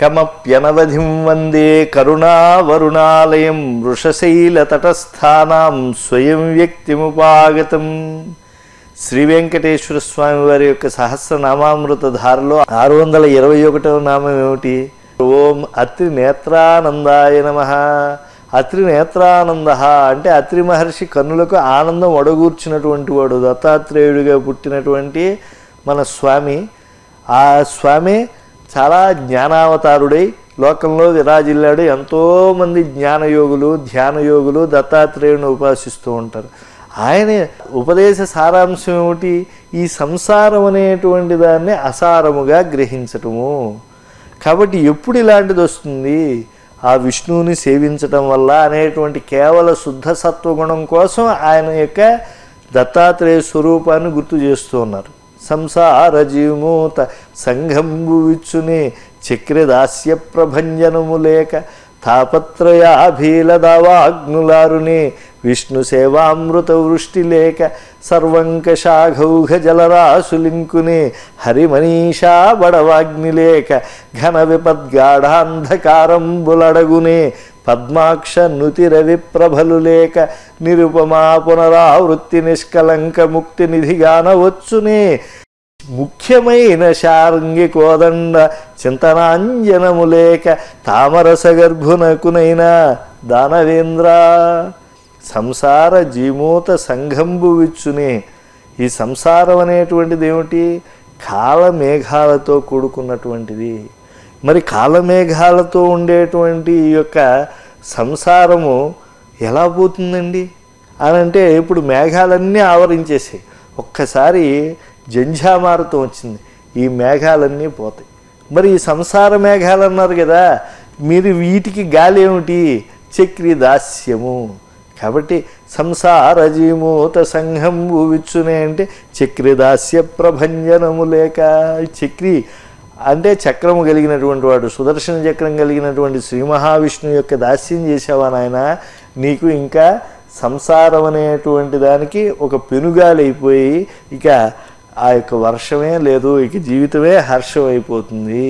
కమప్యనవధిం వందే కరుణావరుణాలయం వృషశైలతటస్థానాం స్వయం వ్యక్తిముపాగతం శ్రీ వెంకటేశ్వర స్వామి వారి యొక్క సహస్రనామామృత ధారలో ఆరు వందల ఇరవై ఒకటవ నామం ఏమిటి ఓం అత్రి నేత్రానందాయ నమ అత్రి నేత్రానంద అంటే అత్రి మహర్షి కన్నులకు ఆనందం ఒడగూర్చినటువంటి వాడు దత్తాత్రేయుడిగా పుట్టినటువంటి మన స్వామి ఆ స్వామి చాలా జ్ఞానావతారుడై లోకంలో విరాజిల్లాడు ఎంతోమంది జ్ఞానయోగులు ధ్యానయోగులు దత్తాత్రేయుని ఉపాసిస్తూ ఉంటారు ఆయన ఉపదేశ సారాంశం ఏమిటి ఈ సంసారం అనేటువంటి దాన్ని అసారముగా గ్రహించటము కాబట్టి ఎప్పుడు ఇలాంటిది వస్తుంది ఆ విష్ణువుని సేవించటం వల్ల అనేటువంటి కేవల శుద్ధ సత్వగుణం కోసం ఆయన యొక్క దత్తాత్రేయ స్వరూపాన్ని గుర్తు చేస్తూ ఉన్నారు సంసార జీమూత సంఘంబు విచ్చుని చక్రదాస్య ప్రభంజనము లేక తాపత్రయాభీలదావాగ్నులారుని విష్ణు సేవామృత వృష్టి లేక సర్వంక శాఘౌఘ జలరాసులింకుని హరిమనీషా బడవాగ్ని లేక ఘన విపద్గాఢాంధకారం బులడగునే పద్మాక్ష నుతిరవి ప్రభలు లేక నిరుపమా పునరావృత్తి నిష్కలంక ముక్తి నిధిగానవచ్చునే ముఖ్యమైన శారంగి కోదండ చింతనాంజనము లేక తామరస గర్భునకునైనా దానవేంద్ర సంసార జీమూత సంఘంబు విచ్చునే ఈ సంసారం అనేటువంటిది ఏమిటి కాలమేఘాలతో కూడుకున్నటువంటిది మరి కాలమేఘాలతో ఉండేటువంటి ఈ యొక్క సంసారము ఎలా పోతుందండి అని అంటే ఇప్పుడు మేఘాలన్నీ ఆవరించేసాయి ఒక్కసారి జంఝామారుతం వచ్చింది ఈ మేఘాలన్నీ పోతాయి మరి ఈ సంసార మేఘాలు అన్నారు కదా మీరు వీటికి గాలి ఏమిటి చక్రి దాస్యము కాబట్టి సంసార జీమూత సంఘంబు విచ్చునే అంటే చక్రి దాస్య ప్రభంజనము లేక చక్రి అంటే చక్రము కలిగినటువంటి వాడు సుదర్శన చక్రం కలిగినటువంటి శ్రీ మహావిష్ణువు యొక్క దాస్యం చేసావా నాయన నీకు ఇంకా సంసారం అనేటువంటి దానికి ఒక పెనుగాలి అయిపోయి ఇక ఆ యొక్క వర్షమే లేదు ఇక జీవితమే హర్షం అయిపోతుంది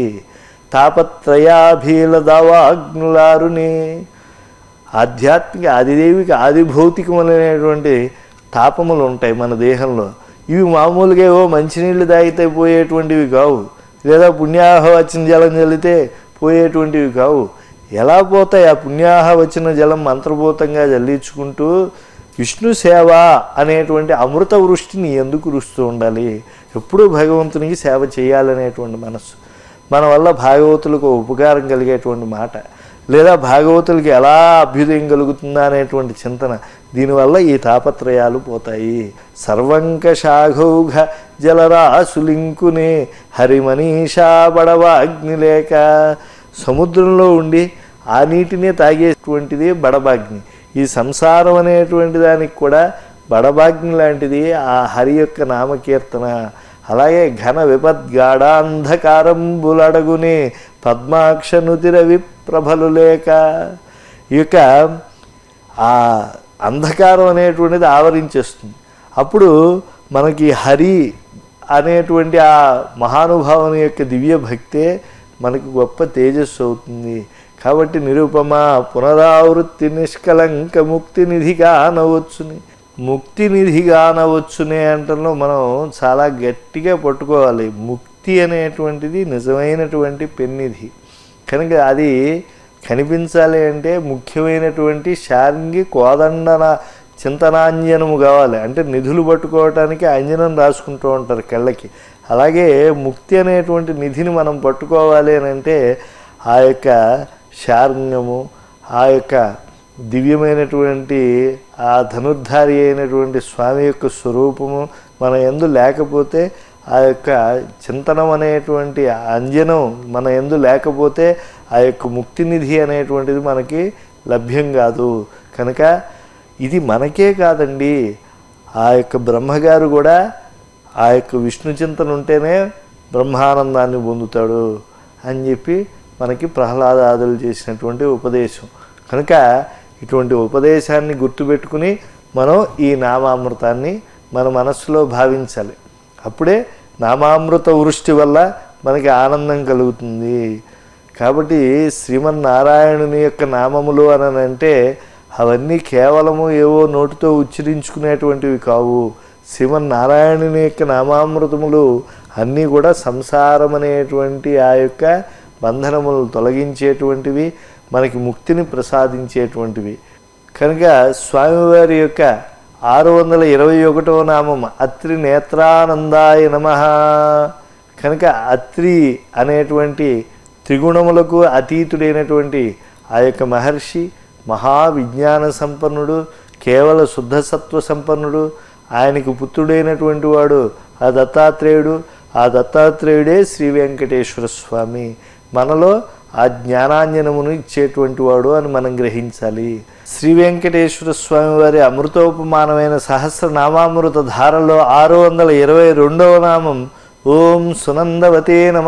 తాపత్రయాభీల దావాగ్నులారుని ఆధ్యాత్మిక ఆదిదేవికి ఆది భౌతికములైనటువంటి తాపములు ఉంటాయి మన దేహంలో ఇవి మామూలుగా ఏవో మంచినీళ్ళు తాగితే పోయేటువంటివి కావు లేదా పుణ్యాహ వచ్చిన జలం చల్లితే పోయేటువంటివి కావు ఎలా పోతాయి ఆ పుణ్యాహ వచ్చిన జలం మంత్రభూతంగా జల్లించుకుంటూ విష్ణు సేవ అనేటువంటి అమృత వృష్టిని ఎందుకు కురుస్తూ ఉండాలి ఎప్పుడూ భగవంతునికి సేవ చేయాలనేటువంటి మనస్సు మన వల్ల భాగవతులకు ఉపకారం కలిగేటువంటి మాట లేదా భాగవతులకి ఎలా అభ్యుదయం కలుగుతుందా అనేటువంటి చింతన దీనివల్ల ఈ తాపత్రయాలు పోతాయి సర్వంక శాఘౌఘ జలరాసులింకునే హరిమనీషా బడవ అగ్నిలేక సముద్రంలో ఉండి ఆ నీటినే తాగేటువంటిది బడబాగ్ని ఈ సంసారం అనేటువంటి దానికి కూడా బడబాగ్ని లాంటిది ఆ హరి యొక్క నామకీర్తన అలాగే ఘన విపద్గాఢాంధకారం బులడగునే పద్మాక్ష నుతిరవి ప్రభలు లేక ఈ యొక్క ఆ అంధకారం అనేటువంటిది ఆవరించేస్తుంది అప్పుడు మనకి హరి అనేటువంటి ఆ మహానుభావుని యొక్క దివ్య భక్తే మనకు గొప్ప తేజస్సు అవుతుంది కాబట్టి నిరుపమ పునరావృత్తి నిష్కలంక ముక్తి నిధిగా అనవచ్చుని ముక్తి నిధిగా అనవచ్చునే అంటలో మనం చాలా గట్టిగా పట్టుకోవాలి ముక్తి అనేటువంటిది నిజమైనటువంటి పెన్నిధి కనుక అది కనిపించాలి అంటే ముఖ్యమైనటువంటి శారింగి కోదండన చింతనాంజనము కావాలి అంటే నిధులు పట్టుకోవటానికి అంజనం రాసుకుంటూ ఉంటారు కళ్ళకి అలాగే ముక్తి అనేటువంటి నిధిని మనం పట్టుకోవాలి అని అంటే ఆ యొక్క శార్ంగము ఆ యొక్క దివ్యమైనటువంటి ఆ ధనుర్ధారి అయినటువంటి స్వామి యొక్క స్వరూపము మన ఎందు లేకపోతే ఆ యొక్క చింతనం అనేటువంటి అంజనం మన ఎందు లేకపోతే ఆ యొక్క ముక్తినిధి అనేటువంటిది మనకి లభ్యం కాదు కనుక ఇది మనకే కాదండి ఆ యొక్క బ్రహ్మగారు కూడా ఆ యొక్క విష్ణు చింతన ఉంటేనే బ్రహ్మానందాన్ని పొందుతాడు అని చెప్పి మనకి ప్రహ్లాదాదులు చేసినటువంటి ఉపదేశం కనుక ఇటువంటి ఉపదేశాన్ని గుర్తుపెట్టుకుని మనం ఈ నామామృతాన్ని మన మనస్సులో భావించాలి అప్పుడే నామామృత వృష్టి వల్ల మనకి ఆనందం కలుగుతుంది కాబట్టి శ్రీమన్నారాయణుని యొక్క నామములు అని అంటే అవన్నీ కేవలము ఏవో నోటితో ఉచ్చరించుకునేటువంటివి కావు శ్రీమన్నారాయణుని యొక్క నామామృతములు అన్నీ కూడా సంసారం అనేటువంటి ఆ యొక్క బంధనములు తొలగించేటువంటివి మనకి ముక్తిని ప్రసాదించేటువంటివి కనుక స్వామివారి యొక్క ఆరు వందల ఇరవై ఒకటవ నామం అత్రి నేత్రానందాయ నమ కనుక అత్రి అనేటువంటి త్రిగుణములకు అతీతుడైనటువంటి ఆ యొక్క మహర్షి మహావిజ్ఞాన సంపన్నుడు కేవల శుద్ధ సత్వ సంపన్నుడు ఆయనకు పుత్రుడైనటువంటి వాడు ఆ దత్తాత్రేయుడు ఆ దత్తాత్రేయుడే శ్రీ వెంకటేశ్వర స్వామి మనలో ఆ జ్ఞానాంజనమును ఇచ్చేటువంటి వాడు అని మనం గ్రహించాలి శ్రీ వెంకటేశ్వర స్వామి వారి అమృతోపమానమైన సహస్రనామామృత ధారలో ఆరు వందల ఇరవై రెండవ నామం ఓం సునందవతే నమ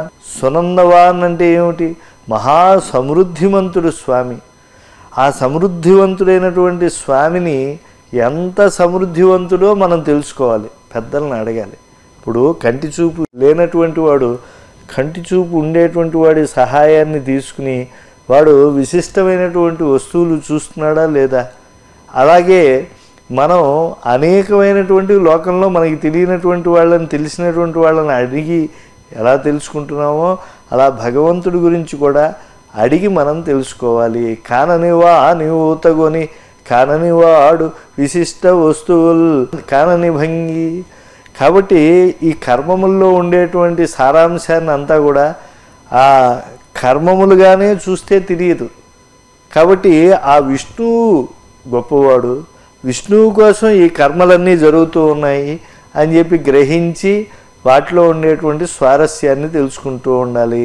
సునందవాన్ అంటే ఏమిటి మహా సమృద్ధిమంతుడు స్వామి ఆ సమృద్ధివంతుడైనటువంటి స్వామిని ఎంత సమృద్ధివంతుడో మనం తెలుసుకోవాలి పెద్దలను అడగాలి ఇప్పుడు కంటి చూపు లేనటువంటి వాడు కంటి చూపు ఉండేటువంటి వాడి సహాయాన్ని తీసుకుని వాడు విశిష్టమైనటువంటి వస్తువులు చూస్తున్నాడా లేదా అలాగే మనం అనేకమైనటువంటి లోకంలో మనకి తెలియనటువంటి వాళ్ళని తెలిసినటువంటి వాళ్ళని అడిగి ఎలా తెలుసుకుంటున్నామో అలా భగవంతుడి గురించి కూడా అడిగి మనం తెలుసుకోవాలి కాననివా నీవు ఊతగొని కానని వాడు విశిష్ట వస్తువులు కానని భంగి కాబట్టి ఈ కర్మముల్లో ఉండేటువంటి సారాంశాన్ని అంతా కూడా ఆ కర్మములుగానే చూస్తే తెలియదు కాబట్టి ఆ విష్ణువు గొప్పవాడు విష్ణువు కోసం ఈ కర్మలన్నీ జరుగుతూ ఉన్నాయి అని చెప్పి గ్రహించి వాటిలో ఉండేటువంటి స్వారస్యాన్ని తెలుసుకుంటూ ఉండాలి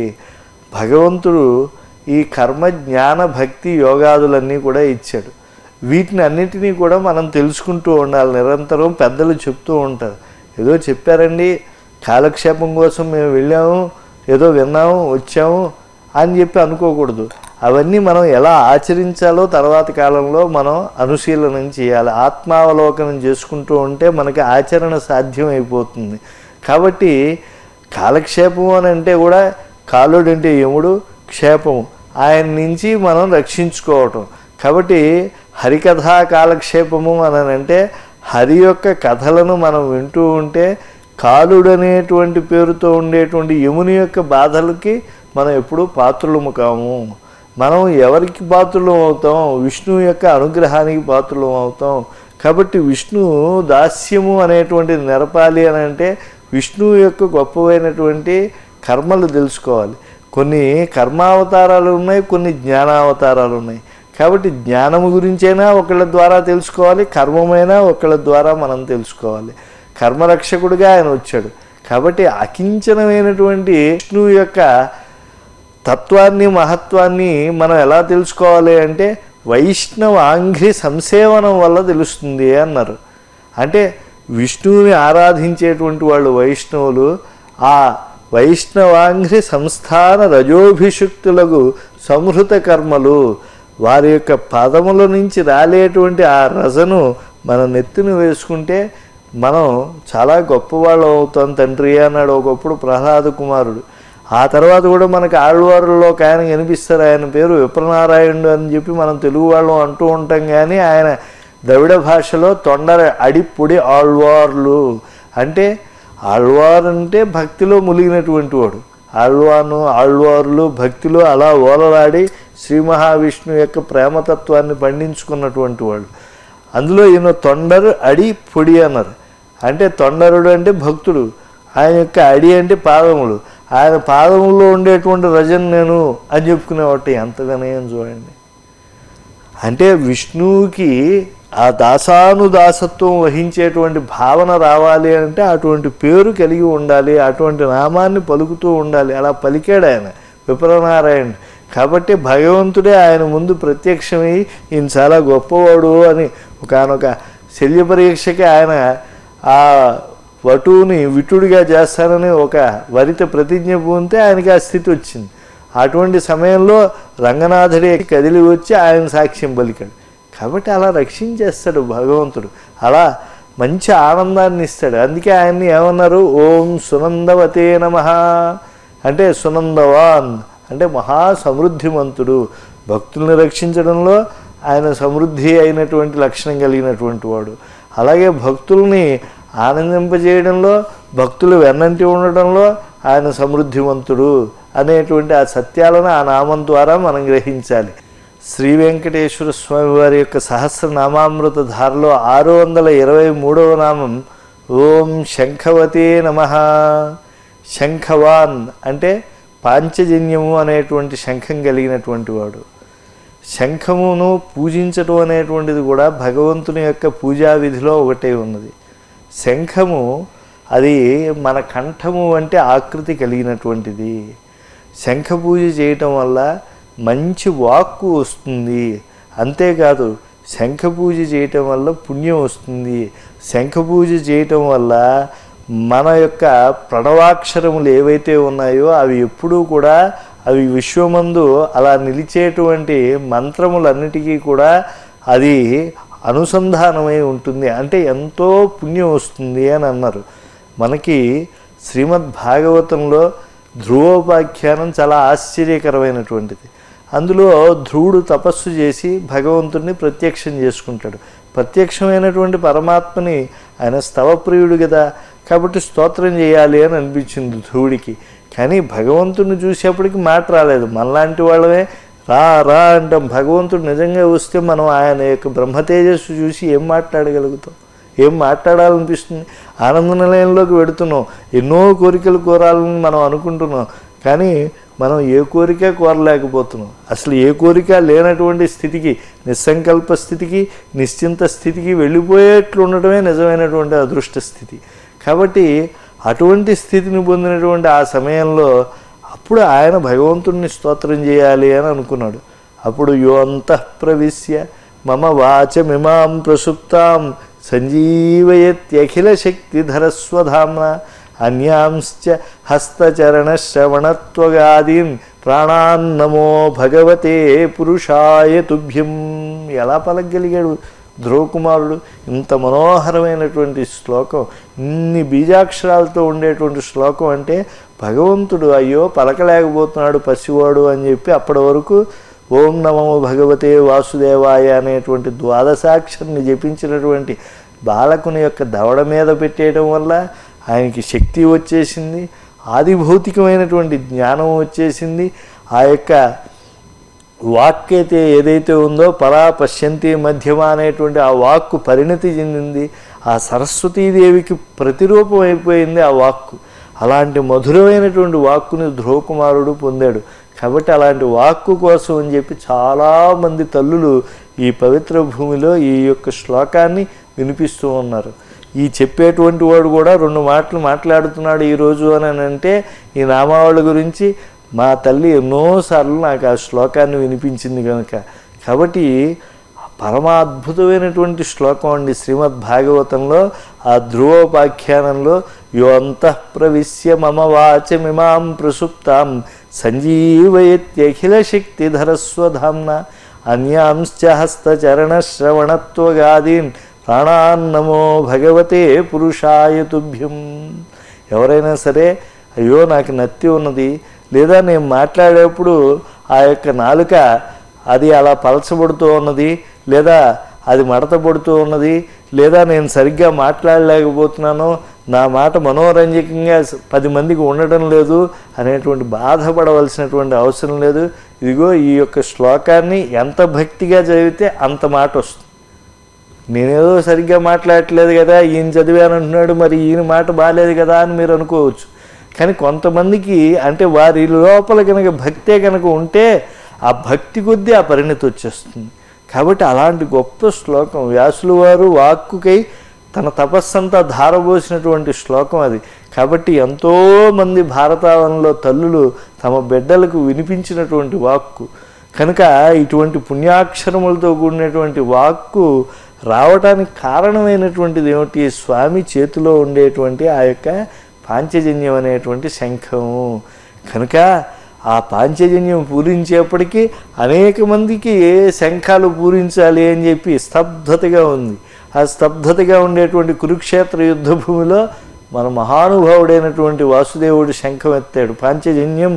భగవంతుడు ఈ కర్మ జ్ఞాన భక్తి యోగాదులన్నీ కూడా ఇచ్చాడు వీటిని అన్నిటినీ కూడా మనం తెలుసుకుంటూ ఉండాలి నిరంతరం పెద్దలు చెప్తూ ఉంటారు ఏదో చెప్పారండి కాలక్షేపం కోసం మేము వెళ్ళాము ఏదో విన్నాము వచ్చాము అని చెప్పి అనుకోకూడదు అవన్నీ మనం ఎలా ఆచరించాలో తర్వాత కాలంలో మనం అనుశీలనం చేయాలి ఆత్మావలోకనం చేసుకుంటూ ఉంటే మనకి ఆచరణ సాధ్యం అయిపోతుంది కాబట్టి కాలక్షేపం అని అంటే కూడా కాలుడు అంటే యముడు క్షేపం ఆయన నుంచి మనం రక్షించుకోవటం కాబట్టి హరికథా కాలక్షేపము అని అంటే హరి యొక్క కథలను మనం వింటూ ఉంటే కాలుడు అనేటువంటి పేరుతో ఉండేటువంటి యముని యొక్క బాధలకి మనం ఎప్పుడూ పాత్రులము కాము మనం ఎవరికి పాత్రులం అవుతాం విష్ణువు యొక్క అనుగ్రహానికి పాత్రులం అవుతాం కాబట్టి విష్ణు దాస్యము అనేటువంటిది నెరపాలి అని అంటే విష్ణువు యొక్క గొప్పవైనటువంటి కర్మలు తెలుసుకోవాలి కొన్ని కర్మావతారాలు ఉన్నాయి కొన్ని జ్ఞానావతారాలు ఉన్నాయి కాబట్టి జ్ఞానము గురించైనా ఒకళ్ళ ద్వారా తెలుసుకోవాలి కర్మమైనా ఒకళ్ళ ద్వారా మనం తెలుసుకోవాలి కర్మరక్షకుడిగా ఆయన వచ్చాడు కాబట్టి అకించనమైనటువంటి విష్ణువు యొక్క తత్వాన్ని మహత్వాన్ని మనం ఎలా తెలుసుకోవాలి అంటే వైష్ణవ ఆంఘ్రి సంసేవనం వల్ల తెలుస్తుంది అన్నారు అంటే విష్ణువుని ఆరాధించేటువంటి వాళ్ళు వైష్ణవులు ఆ వైష్ణవాంఘ్రి సంస్థాన రజోభిషుక్తులకు సంహృత కర్మలు వారి యొక్క పదముల నుంచి రాలేటువంటి ఆ రజను మన నెత్తిన వేసుకుంటే మనం చాలా గొప్పవాళ్ళం అవుతాం తండ్రి అన్నాడు ఒకప్పుడు ప్రహ్లాద కుమారుడు ఆ తర్వాత కూడా మనకి ఆళ్వారుల్లో ఒక ఆయన కనిపిస్తారు ఆయన పేరు విప్రనారాయణుడు అని చెప్పి మనం తెలుగు వాళ్ళం అంటూ ఉంటాం కానీ ఆయన ద్రవిడ భాషలో తొండర అడిప్పుడి ఆళ్వార్లు అంటే ఆళ్వార్ అంటే భక్తిలో ములిగినటువంటి వాడు ఆళ్వాను ఆళ్వార్లు భక్తిలో అలా ఓలలాడి శ్రీ మహావిష్ణువు యొక్క ప్రేమతత్వాన్ని పండించుకున్నటువంటి వాళ్ళు అందులో ఈయన తొండరు అడి పొడి అన్నారు అంటే తొండరుడు అంటే భక్తుడు ఆయన యొక్క అడి అంటే పాదములు ఆయన పాదములో ఉండేటువంటి రజన్ నేను అని చెప్పుకునేవాటి ఎంత వినయం చూడండి అంటే విష్ణువుకి ఆ దాసానుదాసత్వం వహించేటువంటి భావన రావాలి అంటే అటువంటి పేరు కలిగి ఉండాలి అటువంటి నామాన్ని పలుకుతూ ఉండాలి అలా పలికాడు ఆయన విప్రనారాయణ కాబట్టి భగవంతుడే ఆయన ముందు ప్రత్యక్షమై ఈయన చాలా గొప్పవాడు అని ఒకనొక శల్య పరీక్షకి ఆయన ఆ వటువుని విటుడిగా చేస్తానని ఒక వరిత ప్రతిజ్ఞ పూంతే ఆయనకి ఆ స్థితి వచ్చింది అటువంటి సమయంలో రంగనాథుడే కదిలి వచ్చి ఆయన సాక్ష్యం పలికాడు కాబట్టి అలా రక్షించేస్తాడు భగవంతుడు అలా మంచి ఆనందాన్ని ఇస్తాడు అందుకే ఆయన్ని ఏమన్నారు ఓం సునందవతే నమ అంటే సునందవాన్ అంటే మహా సమృద్ధిమంతుడు భక్తుల్ని రక్షించడంలో ఆయన సమృద్ధి అయినటువంటి లక్షణం కలిగినటువంటి వాడు అలాగే భక్తుల్ని ఆనందింపజేయడంలో భక్తులు వెన్నంటి ఉండడంలో ఆయన సమృద్ధిమంతుడు అనేటువంటి ఆ సత్యాలను ఆ నామం ద్వారా మనం గ్రహించాలి శ్రీ వెంకటేశ్వర స్వామి వారి యొక్క సహస్రనామామృత ధారలో ఆరు వందల ఇరవై మూడవ నామం ఓం శంఖవతే నమ శంఖవాన్ అంటే పాంచజన్యము అనేటువంటి శంఖం కలిగినటువంటి వాడు శంఖమును పూజించటం అనేటువంటిది కూడా భగవంతుని యొక్క పూజా విధిలో ఒకటే ఉన్నది శంఖము అది మన కంఠము అంటే ఆకృతి కలిగినటువంటిది శంఖ పూజ చేయటం వల్ల మంచి వాక్కు వస్తుంది అంతేకాదు శంఖ పూజ చేయటం వల్ల పుణ్యం వస్తుంది శంఖ పూజ చేయటం వల్ల మన యొక్క ప్రణవాక్షరములు ఏవైతే ఉన్నాయో అవి ఎప్పుడూ కూడా అవి విశ్వమందు అలా నిలిచేటువంటి మంత్రములన్నిటికీ కూడా అది అనుసంధానమై ఉంటుంది అంటే ఎంతో పుణ్యం వస్తుంది అని అన్నారు మనకి శ్రీమద్ భాగవతంలో ధ్రువోపాఖ్యానం చాలా ఆశ్చర్యకరమైనటువంటిది అందులో ధ్రువుడు తపస్సు చేసి భగవంతుడిని ప్రత్యక్షం చేసుకుంటాడు ప్రత్యక్షమైనటువంటి పరమాత్మని ఆయన స్తవప్రియుడు కదా కాబట్టి స్తోత్రం చేయాలి అని అనిపించింది ధ్రువుడికి కానీ భగవంతుడిని చూసేప్పటికి మాట రాలేదు మనలాంటి వాళ్ళమే రా రా అంటాం భగవంతుడు నిజంగా వస్తే మనం ఆయన యొక్క బ్రహ్మతేజస్సు చూసి ఏం మాట్లాడగలుగుతాం ఏం మాట్లాడాలనిపిస్తుంది ఆనంద నిలయంలోకి వెడుతున్నాం ఎన్నో కోరికలు కోరాలని మనం అనుకుంటున్నాం కానీ మనం ఏ కోరిక కోరలేకపోతున్నాం అసలు ఏ కోరిక లేనటువంటి స్థితికి నిస్సంకల్ప స్థితికి నిశ్చింత స్థితికి వెళ్ళిపోయేట్లు ఉండటమే నిజమైనటువంటి అదృష్ట స్థితి కాబట్టి అటువంటి స్థితిని పొందినటువంటి ఆ సమయంలో అప్పుడు ఆయన భగవంతుడిని స్తోత్రం చేయాలి అని అనుకున్నాడు అప్పుడు యో అంతః ప్రవిశ్య మమ వాచమిమాం ప్రసుప్తాం సంజీవయత్యఖిల శక్తిధరస్వధామ్న అన్యాంశ్చ హస్తచరణ శ్రవణత్వగాదీన్ ప్రాణాన్నమో భగవతే పురుషాయ తుభ్యం ఎలా పలకగలిగాడు ధ్రువకుమారుడు ఇంత మనోహరమైనటువంటి శ్లోకం ఇన్ని బీజాక్షరాలతో ఉండేటువంటి శ్లోకం అంటే భగవంతుడు అయ్యో పలకలేకపోతున్నాడు పసివాడు అని చెప్పి అప్పటి వరకు ఓం నమో భగవతే వాసుదేవాయ అనేటువంటి ద్వాదశాక్షరిని జపించినటువంటి బాలకుని యొక్క దవడ మీద పెట్టేయడం వల్ల ఆయనకి శక్తి వచ్చేసింది ఆది భౌతికమైనటువంటి జ్ఞానం వచ్చేసింది ఆ యొక్క వాక్ అయితే ఏదైతే ఉందో పరా పశ్యంతి మధ్యమ అనేటువంటి ఆ వాక్కు పరిణతి చెందింది ఆ సరస్వతీదేవికి ప్రతిరూపం అయిపోయింది ఆ వాక్కు అలాంటి మధురమైనటువంటి వాక్కుని ధ్రువకుమారుడు పొందాడు కాబట్టి అలాంటి వాక్కు కోసం అని చెప్పి చాలామంది తల్లులు ఈ పవిత్ర భూమిలో ఈ యొక్క శ్లోకాన్ని వినిపిస్తూ ఉన్నారు ఈ చెప్పేటువంటి వాడు కూడా రెండు మాటలు మాట్లాడుతున్నాడు ఈరోజు అని అంటే ఈ నామావళి గురించి మా తల్లి ఎన్నోసార్లు నాకు ఆ శ్లోకాన్ని వినిపించింది కనుక కాబట్టి పరమాద్భుతమైనటువంటి శ్లోకం అండి శ్రీమద్ భాగవతంలో ఆ ధ్రువోపాఖ్యానంలో యో అంతః ప్రవిశ్య మమ వాచమిమాం ప్రసుప్తాం సంజీవయత్యఖిల శక్తిధరస్వధామ్న అన్యాంశ్చ హస్తచరణ శ్రవణత్వగాదీన్ ప్రాణాన్నమో భగవతే పురుషాయ తుభ్యం ఎవరైనా సరే అయ్యో నాకు నత్తి ఉన్నది లేదా నేను మాట్లాడేప్పుడు ఆ యొక్క నాలుక అది అలా పలచబడుతూ ఉన్నది లేదా అది మడత పడుతూ ఉన్నది లేదా నేను సరిగ్గా మాట్లాడలేకపోతున్నాను నా మాట మనోరంజకంగా పది మందికి ఉండడం లేదు అనేటువంటి బాధపడవలసినటువంటి అవసరం లేదు ఇదిగో ఈ యొక్క శ్లోకాన్ని ఎంత భక్తిగా చదివితే అంత మాట వస్తుంది నేనేదో సరిగ్గా మాట్లాడట్లేదు కదా ఈయన చదివాను అంటున్నాడు మరి ఈయన మాట బాగాలేదు కదా అని మీరు అనుకోవచ్చు కానీ కొంతమందికి అంటే వారి లోపల కనుక భక్తే కనుక ఉంటే ఆ భక్తి కొద్దీ ఆ పరిణతి వచ్చేస్తుంది కాబట్టి అలాంటి గొప్ప శ్లోకం వ్యాసులు వారు వాక్కుకై తన తపస్సంతా ధారపోసినటువంటి శ్లోకం అది కాబట్టి ఎంతోమంది భారతావనంలో తల్లులు తమ బిడ్డలకు వినిపించినటువంటి వాక్కు కనుక ఇటువంటి పుణ్యాక్షరములతో కూడినటువంటి వాక్కు రావటానికి కారణమైనటువంటిది ఏమిటి స్వామి చేతిలో ఉండేటువంటి ఆ యొక్క పాంచజన్యం అనేటువంటి శంఖము కనుక ఆ పాంచజన్యం పూరించేప్పటికీ అనేక మందికి శంఖాలు పూరించాలి అని చెప్పి స్తబ్దతగా ఉంది ఆ స్తబ్దతగా ఉండేటువంటి కురుక్షేత్ర యుద్ధ భూమిలో మన మహానుభావుడైనటువంటి వాసుదేవుడు శంఖం ఎత్తాడు పాంచజన్యం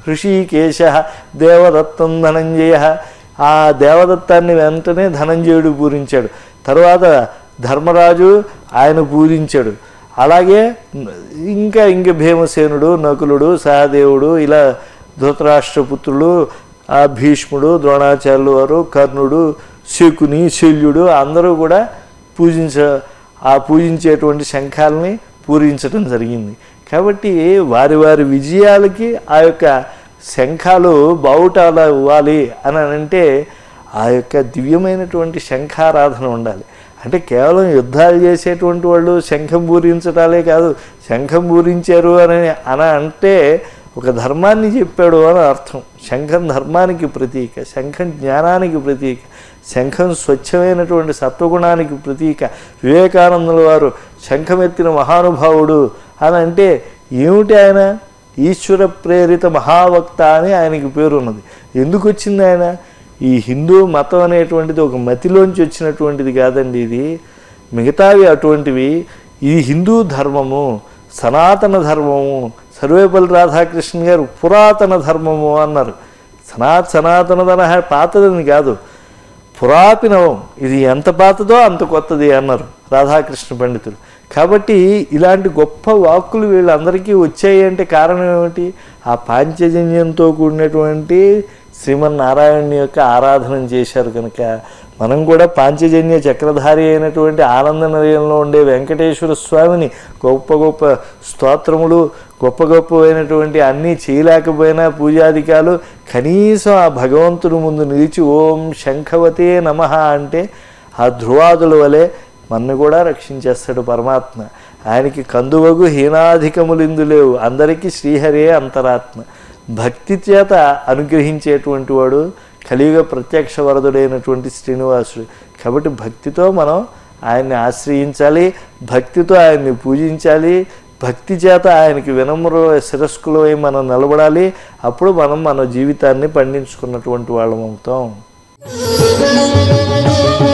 హృషికేశ దేవదత్తం ధనంజయ ఆ దేవదత్తాన్ని వెంటనే ధనంజయుడు పూరించాడు తర్వాత ధర్మరాజు ఆయన పూజించాడు అలాగే ఇంకా ఇంక భీమసేనుడు నకులుడు సహదేవుడు ఇలా ధృతరాష్ట్రపుత్రులు ఆ భీష్ముడు ద్రోణాచార్యులు వారు కర్ణుడు శకుని శల్యుడు అందరూ కూడా పూజించ ఆ పూజించేటువంటి శంఖాలని పూరించడం జరిగింది కాబట్టి వారి వారి విజయాలకి ఆ యొక్క శంఖాలు బావుటాల ఇవ్వాలి అని అంటే ఆ యొక్క దివ్యమైనటువంటి శంఖారాధన ఉండాలి అంటే కేవలం యుద్ధాలు చేసేటువంటి వాళ్ళు శంఖం పూరించడాలే కాదు శంఖం పూరించారు అని అని అంటే ఒక ధర్మాన్ని చెప్పాడు అని అర్థం శంఖం ధర్మానికి ప్రతీక శంఖం జ్ఞానానికి ప్రతీక శంఖం స్వచ్ఛమైనటువంటి సత్వగుణానికి ప్రతీక వివేకానందుల వారు శంఖమెత్తిన మహానుభావుడు అని అంటే ఏమిటి ఆయన ఈశ్వర ప్రేరిత మహావక్త అని ఆయనకి పేరున్నది ఎందుకు వచ్చింది ఆయన ఈ హిందూ మతం అనేటువంటిది ఒక మతిలోంచి వచ్చినటువంటిది కాదండి ఇది మిగతావి అటువంటివి ఇది హిందూ ధర్మము సనాతన ధర్మము సర్వేపల్లి రాధాకృష్ణ గారు పురాతన ధర్మము అన్నారు సనా సనాతనదన పాతదని కాదు పురాతనం ఇది ఎంత పాతదో అంత కొత్తది అన్నారు రాధాకృష్ణ పండితులు కాబట్టి ఇలాంటి గొప్ప వాక్కులు వీళ్ళందరికీ వచ్చాయి అంటే కారణం ఏమిటి ఆ పాంచజన్యంతో కూడినటువంటి శ్రీమన్నారాయణుని యొక్క ఆరాధన చేశారు కనుక మనం కూడా పాంచజన్య చక్రధారి అయినటువంటి ఆనంద నిలయంలో ఉండే వెంకటేశ్వర స్వామిని గొప్ప గొప్ప స్తోత్రములు గొప్ప గొప్పవైనటువంటి అన్నీ చేయలేకపోయినా పూజాధికాలు కనీసం ఆ భగవంతుడి ముందు నిలిచి ఓం శంఖవతే నమ అంటే ఆ ధ్రువాదుల వలె మన్ను కూడా రక్షించేస్తాడు పరమాత్మ ఆయనకి కందువగు హీనాధికములిందు లేవు అందరికీ శ్రీహరే అంతరాత్మ భక్తి చేత అనుగ్రహించేటువంటి వాడు కలియుగ ప్రత్యక్ష వరదుడైనటువంటి శ్రీనివాసుడు కాబట్టి భక్తితో మనం ఆయన్ని ఆశ్రయించాలి భక్తితో ఆయన్ని పూజించాలి భక్తి చేత ఆయనకి వినమ్ర శిరస్కులై మనం నిలబడాలి అప్పుడు మనం మన జీవితాన్ని పండించుకున్నటువంటి వాళ్ళం అవుతాం Thank you.